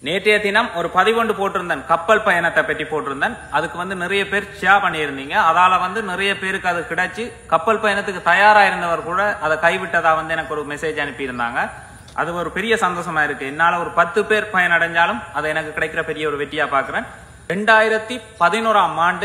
நேற்றைய தினம் ஒரு பதிவொன்று போட்டிருந்தேன் கப்பல் பயணத்தை பற்றி போட்டிருந்தேன் அதுக்கு வந்து நிறைய பேர் ஷேர் பண்ணியிருந்தீங்க அதால வந்து நிறைய பேருக்கு அது கிடைச்சு கப்பல் பயணத்துக்கு தயாரா இருந்தவர் கூட அதை கைவிட்டதா வந்து எனக்கு ஒரு மெசேஜ் அனுப்பியிருந்தாங்க அது ஒரு பெரிய சந்தோஷமா இருக்கு என்னால ஒரு பத்து பேர் பயனடைஞ்சாலும் அது எனக்கு கிடைக்கிற பெரிய ஒரு வெற்றியா பாக்குறேன் ரெண்டாயிரத்தி பதினோராம் ஆண்டு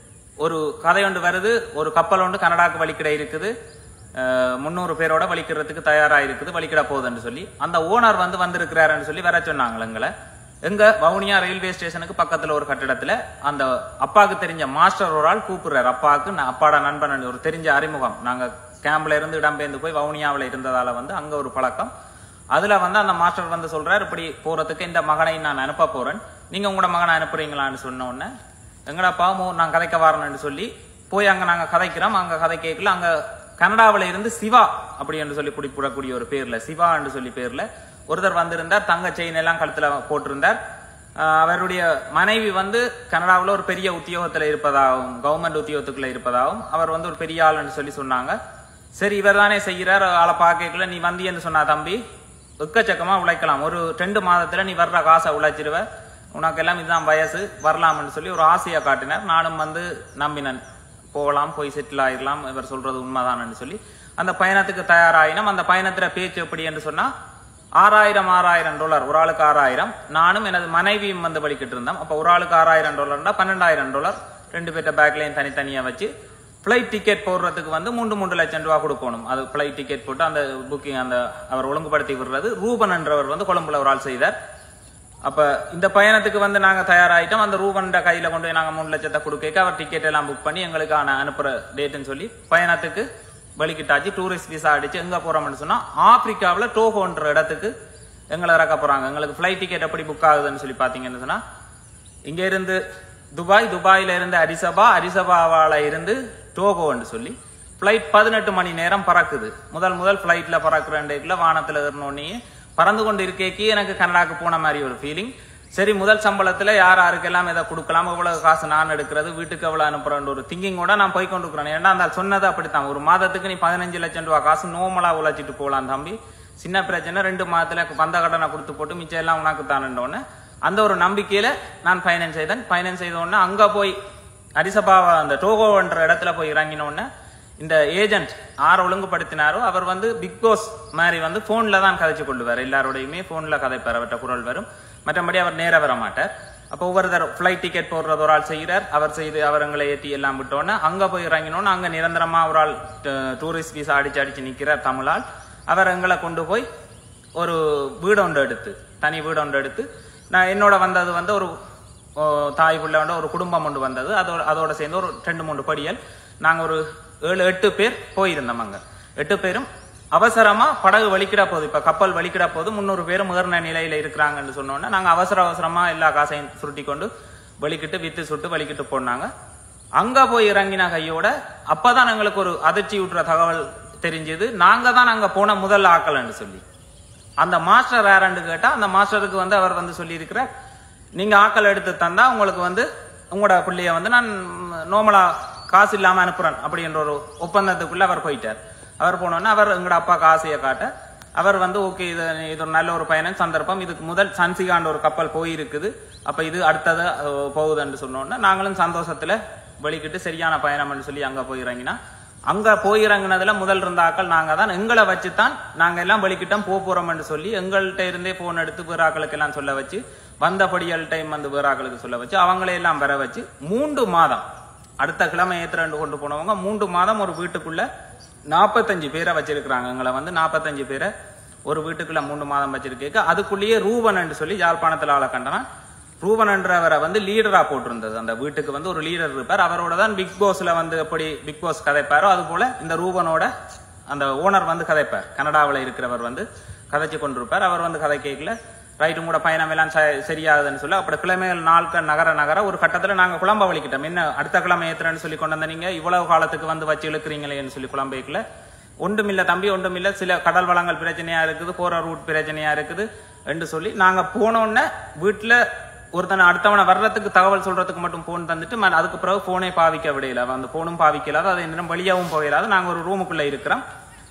ஒரு கதை ஒன்று வருது ஒரு கப்பல் ஒன்று கனடாக்கு வலிக்கிட இருக்குது முந்நூறு பேரோட வலிக்கிறதுக்கு தயாரா இருக்குது வலிக்கிட போகுதுன்னு சொல்லி அந்த ஓனர் வந்து வந்திருக்கிறாருன்னு சொல்லி வர சொன்னாங்க எங்களை எங்க வவுனியா ரயில்வே ஸ்டேஷனுக்கு பக்கத்துல ஒரு கட்டிடத்துல அந்த அப்பாவுக்கு தெரிஞ்ச மாஸ்டர் ஒரு ஆள் கூப்பிடுறாரு அப்பாவுக்கு நான் அப்பாட நண்பன் ஒரு தெரிஞ்ச அறிமுகம் நாங்க கேம்ப்ல இருந்து இடம்பெயர்ந்து போய் வவுனியாவில் இருந்ததால வந்து அங்க ஒரு பழக்கம் அதுல வந்து அந்த மாஸ்டர் வந்து சொல்றாரு இப்படி போறதுக்கு இந்த மகனை நான் அனுப்ப போறேன் நீங்க உங்களோட மகனை அனுப்புறீங்களான்னு சொன்ன உடனே எங்கடா பாவமோ நான் கதைக்க வரணும்னு சொல்லி போய் அங்க நாங்க கதைக்கிறோம் அங்க கதை கேட்கல அங்க கனடாவில இருந்து சிவா அப்படி என்று சொல்லி குறிப்பிடக்கூடிய ஒரு பேர்ல சிவா என்று சொல்லி பேர்ல ஒருத்தர் வந்திருந்தார் தங்க செயின் எல்லாம் கழுத்துல போட்டிருந்தார் ஆஹ் அவருடைய மனைவி வந்து கனடாவில் ஒரு பெரிய உத்தியோகத்துல இருப்பதாகவும் கவர்மெண்ட் உத்தியோகத்துக்குள்ள இருப்பதாகவும் அவர் வந்து ஒரு பெரிய ஆளுன்னு சொல்லி சொன்னாங்க சரி இவர் தானே செய்கிறார் ஆளை பார்க்கல நீ வந்தியன்னு சொன்னா தம்பி எக்கச்சக்கமா உழைக்கலாம் ஒரு ரெண்டு மாதத்துல நீ வர்ற காசை உழைச்சிருவ உனக்கு எல்லாம் இதுதான் வயசு வரலாம்னு சொல்லி ஒரு ஆசையை காட்டினார் நானும் வந்து நம்பினன் போகலாம் போய் செட்டில் ஆயிடலாம் இவர் சொல்றது உண்மைதான்னு சொல்லி அந்த பயணத்துக்கு தயாராயினம் அந்த பயணத்துல பேச்சு எப்படி என்று சொன்னா ஆறாயிரம் ஆறாயிரம் டாலர் ஒரு ஆளுக்கு ஆறாயிரம் நானும் எனது மனைவியும் வந்து வலிக்கிட்டு இருந்தோம் அப்ப ஒரு ஆளுக்கு ஆறாயிரம் டாலர்னா பன்னெண்டாயிரம் டாலர் ரெண்டு பேர்ட்ட பேக்லையும் தனித்தனியா வச்சு ஃப்ளைட் டிக்கெட் போடுறதுக்கு வந்து மூன்று மூன்று லட்சம் ரூபா கொடுக்கணும் அது ஃப்ளைட் டிக்கெட் போட்டு அந்த புக்கிங் அந்த அவர் ஒழுங்குபடுத்தி விடுறது ரூபன் என்றவர் வந்து கொழும்புல ஒரு ஆள் செய்தார் அப்ப இந்த பயணத்துக்கு வந்து நாங்க தயாராயிட்டோம் அந்த ரூபன்ட கையில கொண்டு போய் நாங்க மூணு லட்சத்தை கொடுக்க அவர் டிக்கெட் எல்லாம் புக் பண்ணி எங்களுக்கான அனுப்புற டேட்னு சொல்லி பயணத்துக்கு வலிக்கிட்டாச்சு டூரிஸ்ட் விசா அடிச்சு எங்க போறோம்னு சொன்னா ஆப்பிரிக்காவுல டோகோன்ற இடத்துக்கு எங்களை இறக்க போறாங்க எங்களுக்கு ஃபிளைட் டிக்கெட் எப்படி புக் ஆகுதுன்னு சொல்லி பாத்தீங்கன்னு சொன்னா இங்க இருந்து துபாய் துபாயில இருந்து அரிசபா அரிசபாவால இருந்து டோகோன்னு சொல்லி ஃபிளைட் பதினெட்டு மணி நேரம் பறக்குது முதல் முதல் ஃபிளைட்ல பறக்குற வானத்துல ஏறினோடனே பறந்து கொண்டு இருக்கேக்கே எனக்கு கனடாக்கு போன மாதிரி ஒரு ஃபீலிங் சரி முதல் சம்பளத்துல யார் யாருக்கெல்லாம் இதை கொடுக்கலாம் எவ்வளவு காசு நான் எடுக்கிறது வீட்டுக்கு எவ்வளவு அனுப்புறேன் ஒரு திங்கிங்கோட நான் போய் கொண்டு இருக்கிறேன் ஏன்னா அந்த சொன்னது அப்படித்தான் ஒரு மாதத்துக்கு நீ பதினஞ்சு லட்சம் ரூபாய் காசு நோமலா உழைச்சிட்டு போகலாம் தம்பி சின்ன பிரச்சனை ரெண்டு மாதத்துல வந்த கடனை கொடுத்து போட்டு மிச்சம் எல்லாம் உனக்கு தானே அந்த ஒரு நம்பிக்கையில நான் ஃபைனான்ஸ் செய்தேன் ஃபைனான்ஸ் செய்த உடனே அங்க போய் அரிசபாவா அந்த டோகோன்ற இடத்துல போய் இறங்கின உடனே இந்த ஏஜென்ட் ஆர் ஒழுங்குபடுத்தினாரோ அவர் வந்து பிக் பாஸ் மாதிரி வந்து போன்ல தான் கதைச்சு கொள்ளுவார் எல்லாரோடையுமே போன்ல கதைப்பார் அவர்கிட்ட குரல் வரும் மற்றபடி அவர் நேர வர மாட்டார் அப்போ ஒவ்வொருத்தர் ஃபிளைட் டிக்கெட் போடுறது ஒரு ஆள் செய்கிறார் அவர் செய்து அவர் எங்களை ஏற்றி எல்லாம் விட்டோன்னே அங்க போய் இறங்கினோன்னு அங்க நிரந்தரமா ஒரு ஆள் டூரிஸ்ட் விசா அடிச்சு அடிச்சு நிக்கிறார் தமிழால் அவர் எங்களை கொண்டு போய் ஒரு வீடு ஒன்று எடுத்து தனி வீடு ஒன்று எடுத்து நான் என்னோட வந்தது வந்து ஒரு ஓ, தாய் புள்ள வந்து ஒரு குடும்பம் ஒன்று வந்தது அதோட அதோட சேர்ந்து ஒரு ரெண்டு மூணு படியல் நாங்க ஒரு ஏழு எட்டு பேர் போயிருந்தோம் அங்க எட்டு பேரும் அவசரமா படகு வலிக்கிட போகுது இப்ப கப்பல் வலிக்கிட போது முந்நூறு பேரும் முகர்ன நிலையில இருக்கிறாங்கன்னு சொன்னோன்னே நாங்க அவசர அவசரமா எல்லா காசையும் சுருட்டி கொண்டு வலிக்கிட்டு வித்து சுட்டு வலிக்கிட்டு போனாங்க அங்க போய் இறங்கின கையோட அப்பதான் எங்களுக்கு ஒரு அதிர்ச்சி விட்டுற தகவல் தெரிஞ்சது நாங்க தான் அங்க போன முதல் ஆக்கலன்னு சொல்லி அந்த மாஸ்டர் யாரன்னு கேட்டா அந்த மாஸ்டருக்கு வந்து அவர் வந்து சொல்லி நீங்க ஆக்கள் எடுத்து தந்தா உங்களுக்கு வந்து உங்களோட பிள்ளைய வந்து நான் நோமலா காசு இல்லாம அனுப்புறேன் அப்படின்ற ஒரு ஒப்பந்தத்துக்குள்ள அவர் போயிட்டார் அவர் போனோன்னா அவர் எங்களோட அப்பா காசையை காட்ட அவர் வந்து ஓகே இது இது ஒரு நல்ல ஒரு பயணம் சந்தர்ப்பம் இதுக்கு முதல் சன்சிகாண்ட ஒரு கப்பல் போயிருக்குது அப்ப இது அடுத்தது அஹ், போகுதுன்னு சொன்னோன்னா நாங்களும் சந்தோஷத்துல வெளிக்கிட்டு சரியான பயணம்னு சொல்லி அங்க போய் இறங்கினா அங்க போய் இறங்குனதுல முதல் இருந்த ஆக்கள் நாங்க தான் எங்களை வச்சுதான் நாங்க எல்லாம் வெளிக்கிட்டோம் போக போறோம்னு சொல்லி எங்கள்கிட்ட இருந்தே போன் எடுத்து வேற ஆக்களுக்கு எல்லாம் சொல்ல வச்சு வந்தபடியல் டைம் வந்து வேற ஆக்களுக்கு சொல்ல வச்சு அவங்களே எல்லாம் வர வச்சு மூன்று மாதம் அடுத்த கிழமை ஏத்துறண்டு கொண்டு போனவங்க மூன்று மாதம் ஒரு வீட்டுக்குள்ள நாற்பத்தஞ்சு பேரை வச்சிருக்கிறாங்க எங்களை வந்து நாற்பத்தஞ்சு பேரை ஒரு வீட்டுக்குள்ள மூணு மாதம் வச்சிருக்கேக்க அதுக்குள்ளேயே ரூபன் சொல்லி யாழ்ப்பாணத்துல ஆளை கண்டனா ரூபன் என்றவரை வந்து லீடரா போட்டிருந்தது அந்த வீட்டுக்கு வந்து ஒரு லீடர் இருப்பார் அவரோட தான் பிக் பாஸ்ல வந்து எப்படி பிக் பாஸ் கதைப்பாரோ அது போல இந்த ரூபனோட அந்த ஓனர் வந்து கதைப்பார் கனடாவில் இருக்கிறவர் வந்து கதைச்சு கொண்டிருப்பார் அவர் வந்து கதை கேட்கல ரைட்டும் கூட பயணம் எல்லாம் ச- சரியாகுதுன்னு சொல்லி அப்படி கிழமைகள் நாட்கள் நகர நகர ஒரு கட்டத்துல நாங்க குழம்ப வலிக்கிட்டோம் என்ன அடுத்த கிழமை ஏத்துறேன்னு சொல்லி கொண்டு வந்த நீங்க இவ்வளவு காலத்துக்கு வந்து வச்சு இழுக்கிறீங்களேன்னு சொல்லி குழம்பைக்குள்ள ஒன்றுமில்ல தம்பி ஒன்றுமில்ல சில கடல் வளங்கள் பிரச்சனையா இருக்குது போற ரூட் பிரச்சனையா இருக்குது என்று சொல்லி நாங்க போன உடனே வீட்டுல ஒருத்தனை அடுத்தவனை வர்றதுக்கு தகவல் சொல்றதுக்கு மட்டும் போன் தந்துட்டு ம- அதுக்கு பிறகு போனே பாவிக்க விடையில அவன் அந்த போனும் பாவிக்கலாது அது என்னிடம் வெளியாகவும் போயிடாது நாங்க ஒரு ரூமுக்குள்ள இருக்கிறோம்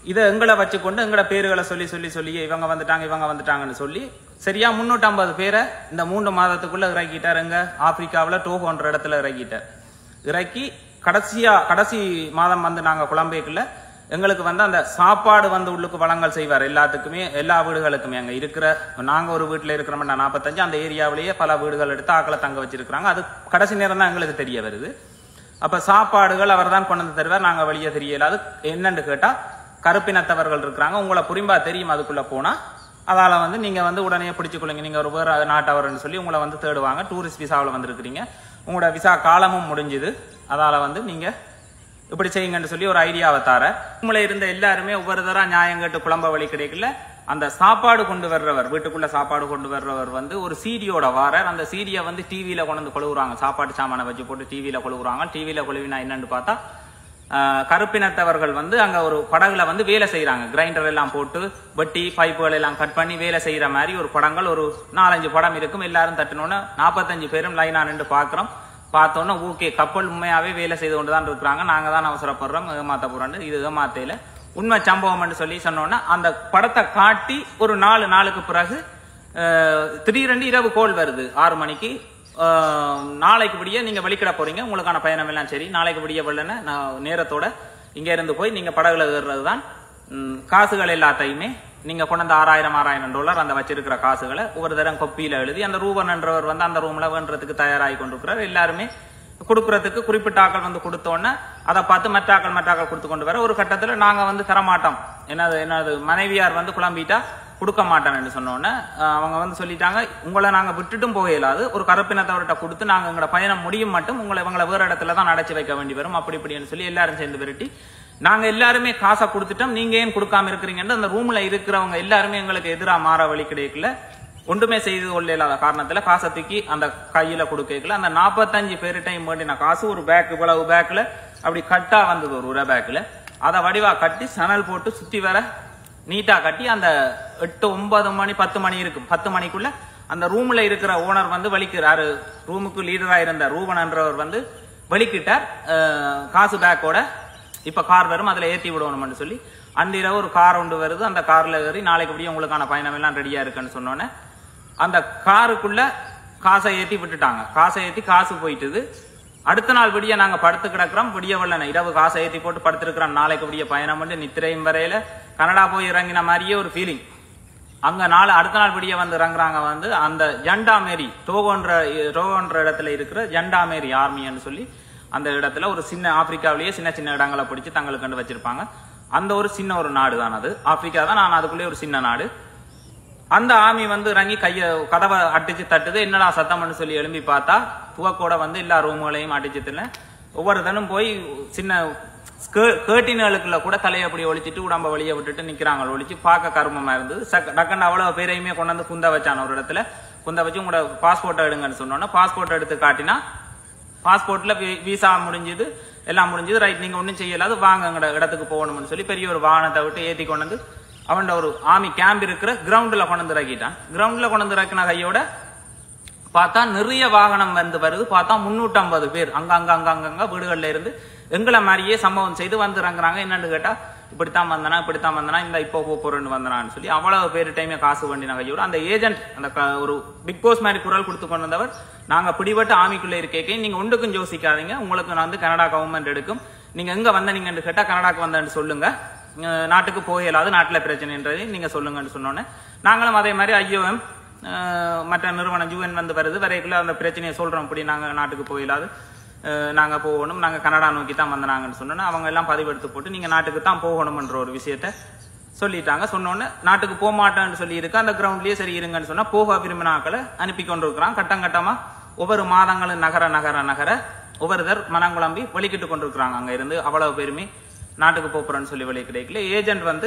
இதை எங்களை வச்சுக்கொண்டு எங்களோட பேர்களை சொல்லி சொல்லி சொல்லி இவங்க வந்துட்டாங்க இவங்க வந்துட்டாங்கன்னு சொல்லி சரியா முன்னூற்றம்பது பேரை இந்த மூன்று மாதத்துக்குள்ள இறக்கிட்டார் எங்க ஆப்பிரிக்காவில் டோகோன்ற இடத்துல இறக்கிட்டார் இறக்கி கடைசியா கடைசி மாதம் வந்து நாங்க குழம்பேக்குள்ள எங்களுக்கு வந்து அந்த சாப்பாடு வந்து உள்ளுக்கு வளங்கள் செய்வார் எல்லாத்துக்குமே எல்லா வீடுகளுக்குமே அங்க இருக்கிற நாங்க ஒரு வீட்டுல இருக்கிறோம்னா நாற்பத்தஞ்சு அந்த ஏரியாவிலேயே பல வீடுகள் எடுத்து ஆக்களை தங்க வச்சிருக்கிறாங்க அது கடைசி நேரம் தான் எங்களுக்கு தெரிய வருது அப்ப சாப்பாடுகள் அவர் தான் கொண்டு வந்து தருவார் நாங்க வெளியே தெரியல அது என்னன்னு கேட்டா கருப்பினத்தவர்கள் இருக்கிறாங்க உங்களை புரிம்பா தெரியும் அதுக்குள்ள போனா அதால வந்து நீங்க வந்து உடனே பிடிச்சுக்கொள்ளுங்க நீங்க ஒரு வேற நாட்டவர்னு சொல்லி உங்களை வந்து தேடுவாங்க டூரிஸ்ட் விசாவில் வந்திருக்கிறீங்க உங்களோட விசா காலமும் முடிஞ்சுது அதால வந்து நீங்க இப்படி செய்யுங்கன்னு சொல்லி ஒரு ஐடியாவை தார உங்களை இருந்த எல்லாருமே ஒவ்வொரு தடவை நியாயம் கேட்டு குழம்ப வழி கிடைக்கல அந்த சாப்பாடு கொண்டு வர்றவர் வீட்டுக்குள்ள சாப்பாடு கொண்டு வர்றவர் வந்து ஒரு சீடியோட வாரர் அந்த சீடியை வந்து டிவியில கொண்டு வந்து கொழுவுறாங்க சாப்பாடு சாமானை வச்சு போட்டு டிவியில கொழுவுறாங்க டிவியில கொழுவினா என்னன்னு பார்த்தா ஆஹ், கருப்பினத்தவர்கள் வந்து அங்க ஒரு படகுல வந்து வேலை செய்யறாங்க கிரைண்டர் எல்லாம் போட்டு வெட்டி பைப்புகள் எல்லாம் கட் பண்ணி வேலை செய்யற மாதிரி ஒரு படங்கள் ஒரு நாலஞ்சு படம் இருக்கும் எல்லாரும் தட்டினோன்னு நாற்பத்தஞ்சு பேரும் லைனா நின்று பாக்குறோம் பார்த்தோன்னே ஓகே கப்பல் உண்மையாவே வேலை செய்து கொண்டு தான் இருக்கிறாங்க நாங்க தான் அவசரப்படுறோம் ஏமாத்த போறோம் இது ஏமாத்தையில உண்மை சம்பவம்னு சொல்லி சொன்னோன்னா அந்த படத்தை காட்டி ஒரு நாலு நாளுக்கு பிறகு அஹ், திடீரென்று இரவு கோல் வருது ஆறு மணிக்கு அஹ், நாளைக்கு விடிய நீங்க வெளிக்கிட போறீங்க உங்களுக்கான பயணம் எல்லாம் சரி நாளைக்கு விடிய வெள்ளன நான் நேரத்தோட இங்க இருந்து போய் நீங்க படகுல ஏறுறது தான் ம், காசுகள் எல்லாத்தையுமே நீங்க கொண்டு வந்த ஆறாயிரம் ஆறாயிரம் டாலர் அந்த வச்சிருக்கிற காசுகளை ஒவ்வொரு தரம் கொப்பியில எழுதி அந்த ரூபன் என்றவர் வந்து அந்த ரூம்ல வேண்டதுக்கு தயாராகி கொண்டிருக்கிறார் எல்லாருமே கொடுக்கறதுக்கு குறிப்பிட்ட ஆக்கள் வந்து கொடுத்தோன்னே அதை பார்த்து மற்ற ஆக்கள் மற்ற ஆக்கள் கொடுத்து கொண்டு வர ஒரு கட்டத்துல நாங்க வந்து தரமாட்டோம் என்னது என்னது மனைவியார் வந்து குழம்பிட்டா கொடுக்க மாட்டேன்னு சொன்னோன்னே அஹ், அவங்க வந்து சொல்லிட்டாங்க உங்களை நாங்க விட்டுட்டும் போக இயலாது ஒரு கருப்பினத்தவர்கிட்ட கொடுத்து நாங்க எங்களோட பயணம் முடியும் மட்டும் உங்களை இவங்களை வேற இடத்துல தான் அடைச்சு வைக்க வேண்டி வரும் அப்படி இப்படின்னு சொல்லி எல்லாரும் சேர்ந்து விரட்டி நாங்க எல்லாருமே காசை கொடுத்துட்டோம் நீங்க ஏன் கொடுக்காம இருக்கிறீங்கன்னு அந்த ரூம்ல இருக்கிறவங்க எல்லாருமே எங்களுக்கு எதிரா மாற வழி கிடைக்கல ஒன்றுமே செய்து கொள்ள இல்லாத காரணத்துல காசை தூக்கி அந்த கையில கொடுக்கல அந்த நாற்பத்தஞ்சு பேருட்டையும் வேண்டின காசு ஒரு பேக் இவ்வளவு பேக்ல அப்படி கட்டா வந்தது ஒரு உரை பேக்ல அதை வடிவா கட்டி சணல் போட்டு சுத்தி வர நீட்டா கட்டி அந்த எட்டு ஒன்பது மணி பத்து மணி இருக்கும் பத்து மணிக்குள்ள அந்த ரூம்ல இருக்கிற ஓனர் வந்து வலிக்கிறாரு ரூமுக்கு லீடரா இருந்த ரூபன்ன்றவர் வந்து வலிக்கிட்டார் அஹ், காசு பேக்கோட இப்ப கார் வரும் அதுல ஏத்தி விடணும்னு சொல்லி அந்த இரவு ஒரு கார் ஒன்று வருது அந்த கார்ல ஏறி நாளைக்கு அப்படியே உங்களுக்கான பயணம் எல்லாம் ரெடியா இருக்குன்னு சொன்னோன்னே அந்த காருக்குள்ள காசை ஏத்தி விட்டுட்டாங்க காசை ஏத்தி காசு போயிட்டுது அடுத்த நாள் விடிய நாங்க படுத்து கிடக்குறோம் விடிய வெள்ளன இரவு காசை ஏத்தி போட்டு படுத்திருக்கிறோம் நாளைக்கு விடிய பயணம் பண்ணி நித்திரையும் வரையில கனடா போய் இறங்கின மாதிரியே ஒரு ஃபீலிங் அங்க நாள் அடுத்த நாள் விடிய வந்து இறங்குறாங்க வந்து அந்த ஜண்டா மேரி டோகோன்ற டோகோன்ற இடத்துல இருக்கிற ஜண்டா மேரி ஆர்மின்னு சொல்லி அந்த இடத்துல ஒரு சின்ன ஆப்பிரிக்காவிலேயே சின்ன சின்ன இடங்களை பிடிச்சு தங்களுக்கு கண்டு வச்சிருப்பாங்க அந்த ஒரு சின்ன ஒரு நாடு தான் அது ஆப்பிரிக்கா தான் நான் அதுக்குள்ளே ஒரு சின்ன நாடு அந்த ஆமி வந்து இறங்கி கைய கதவை அடிச்சு தட்டுது என்னடா சத்தம்னு சொல்லி எழும்பி பார்த்தா துவக்கோட வந்து எல்லா ரூம்களையும் அடிச்சு தின்ன ஒவ்வொரு தினம் போய் சின்ன கேட்டினுகளுக்குள்ள கூட தலையை அப்படி ஒழிச்சிட்டு உடம்ப வெளியே விட்டுட்டு நிக்கிறாங்க ஒழிச்சு பார்க்க கருமமா இருந்தது சக்க- டக்குன்னு அவ்வளவு பேரையுமே கொண்டு வந்து குந்த வச்சான ஒரு இடத்துல குந்த வச்சு உங்களோட பாஸ்போர்ட்டை எடுங்கன்னு சொன்னோன்னா பாஸ்போர்ட் எடுத்து காட்டினா பாஸ்போர்ட்ல விசா முடிஞ்சது எல்லாம் முடிஞ்சது ரைட் நீங்க ஒண்ணும் செய்யலாது வாங்க எங்கட இடத்துக்கு போகணும்னு சொல்லி பெரிய ஒரு வாகனத்தை விட்டு ஏத்தி கொண்டு வந்து அவன்ட ஒரு ஆமி கேம்ப் இருக்கிற கிரவுண்ட்ல கொண்டு வந்து இறக்கிட்டான் கிரவுண்ட்ல கொண்டு வந்து இறக்கின கையோட பார்த்தா நிறைய வாகனம் வந்து வருது பார்த்தா 350 பேர் அங்க அங்க அங்க அங்க அங்க வீடுகள்ல இருந்து எங்களை மாதிரியே சம்பவம் செய்து வந்து இறங்குறாங்க என்னன்னு கேட்டா இப்படித்தான் வந்தனா இப்படித்தான் வந்தனா இந்த இப்போ போக போறேன்னு வந்தனான்னு சொல்லி அவ்வளவு பேருட்டையுமே காசு வண்டின கையோட அந்த ஏஜென்ட் அந்த க- ஒரு பிக் பாஸ் மாதிரி குரல் கொடுத்து கொண்டு வந்தவர் நாங்க பிடிபட்டு ஆமிக்குள்ள இருக்கே நீங்க ஒன்றுக்கும் யோசிக்காதீங்க உங்களுக்கு நான் வந்து கனடா கவர்மெண்ட் எடுக்கும் நீங்க எங்க வந்தீங்கன்னு கேட்டா கனடாக்கு வந்தேன்னு சொல்லுங்க அஹ் நாட்டுக்கு போக இயலாது நாட்டுல பிரச்சனைன்றது நீங்க சொல்லுங்கன்னு சொன்னோன்னே நாங்களும் அதே மாதிரி ஐயோஎம் மற்ற நிறுவனம் ஜூஎன் வந்து வருது வரைக்குள்ள அந்த பிரச்சனையை சொல்றோம் இப்படி நாங்க நாட்டுக்கு போயிடாது அஹ் நாங்க போகணும் நாங்க கனடா நோக்கி தான் வந்தாங்கன்னு சொன்னோன்னே அவங்க எல்லாம் பதிவெடுத்து போட்டு நீங்க நாட்டுக்கு தான் போகணும்ன்ற ஒரு விஷயத்த சொல்லிட்டாங்க சொன்னோன்னே நாட்டுக்கு போக மாட்டேன்னு சொல்லி இருக்கு அந்த கிரவுண்ட்லயே சரி இருங்கன்னு சொன்னா போக விரும்பினாக்களை அனுப்பி கொண்டு இருக்கிறான் கட்டம் கட்டமா ஒவ்வொரு மாதங்களும் நகர நகர நகர ஒவ்வொருத்தர் மனம் குழம்பி வலிக்கிட்டு கொண்டிருக்கிறாங்க அங்க இருந்து அவ்வளவு பேருமே நாட்டுக்கு போறேன்னு சொல்லி வழி கிடைக்கல ஏஜென்ட் வந்து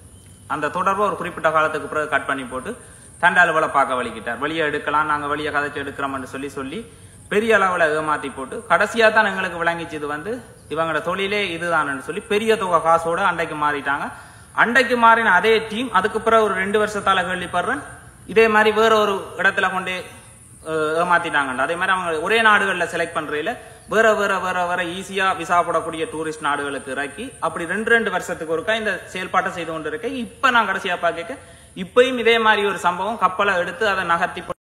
அந்த தொடர்பை ஒரு குறிப்பிட்ட காலத்துக்கு பிறகு கட் பண்ணி போட்டு தண்ட அளவுல பார்க்க வலிக்கிட்டார் வெளியே எடுக்கலாம் நாங்க வெளியே கதைச்சு எடுக்கிறோம்னு சொல்லி சொல்லி பெரிய அளவுல ஏமாத்தி போட்டு கடைசியா தான் எங்களுக்கு விளங்கிச்சு இது வந்து இவங்களோட தொழிலே இதுதான்னு சொல்லி பெரிய தொகை காசோட அண்டைக்கு மாறிட்டாங்க அண்டைக்கு மாறின அதே டீம் அதுக்கு பிறகு ஒரு ரெண்டு வருஷத்தால கேள்விப்படுறேன் இதே மாதிரி வேற ஒரு இடத்துல கொண்டே அஹ், ஏமாத்திட்டாங்க அதே மாதிரி அவங்க ஒரே நாடுகள்ல செலக்ட் பண்றதுல வேற வேற வேற வேற ஈஸியா விசா போடக்கூடிய டூரிஸ்ட் நாடுகளுக்கு இறக்கி அப்படி ரெண்டு ரெண்டு வருஷத்துக்கு ஒருக்கா இந்த செயல்பாட்டை செய்து கொண்டு இருக்கேன் இப்ப நான் கடைசியா பார்க்க இப்பயும் இதே மாதிரி ஒரு சம்பவம் கப்பலை எடுத்து அதை நகர்த்தி